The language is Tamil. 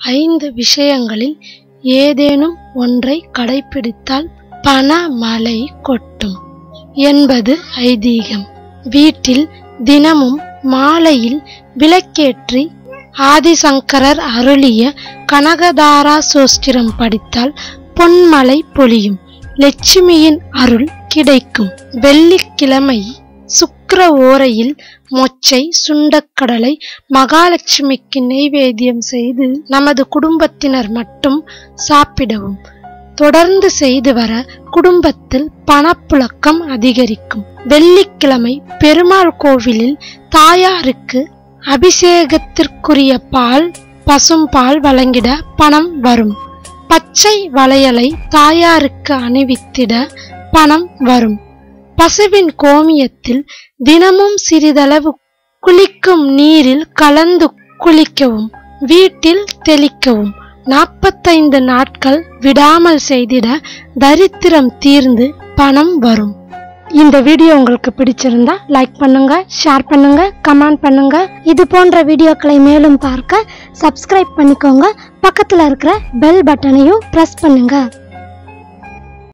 ஐந்து விஷயங்களில் ஏதேனும் ஒன்றை கடைபிடித்தால் பண மழை கொட்டும் என்பது ஐதீகம் வீட்டில் தினமும் மாலையில் விளக்கேற்றி ஆதிசங்கரர் அருளிய கனகதாரா சோஸ்திரம் படித்தால் பொன்மலை பொழியும் லட்சுமியின் அருள் கிடைக்கும் வெள்ளிக்கிழமை சுக்கிர ஓரையில் மொச்சை சுண்டக்கடலை மகாலட்சுமிக்கு நெய்வேத்தியம் செய்து நமது குடும்பத்தினர் மட்டும் சாப்பிடவும் தொடர்ந்து செய்து வர குடும்பத்தில் பணப்புழக்கம் அதிகரிக்கும் வெள்ளிக்கிழமை பெருமாள் கோவிலில் தாயாருக்கு அபிஷேகத்திற்குரிய பால் பசும்பால் வழங்கிட பணம் வரும் பச்சை வளையலை தாயாருக்கு அணிவித்திட பணம் வரும் பசுவின் கோமியத்தில் தினமும் சிறிதளவு குளிக்கும் நீரில் கலந்து குளிக்கவும் வீட்டில் தெளிக்கவும் நாற்பத்தைந்து நாட்கள் விடாமல் செய்திட தரித்திரம் தீர்ந்து பணம் வரும் இந்த வீடியோ உங்களுக்கு பிடிச்சிருந்தா லைக் பண்ணுங்க ஷேர் பண்ணுங்க கமெண்ட் பண்ணுங்க இது போன்ற வீடியோக்களை மேலும் பார்க்க சப்ஸ்கிரைப் பண்ணிக்கோங்க பக்கத்தில் இருக்கிற பெல் பட்டனையும் ப்ரெஸ் பண்ணுங்க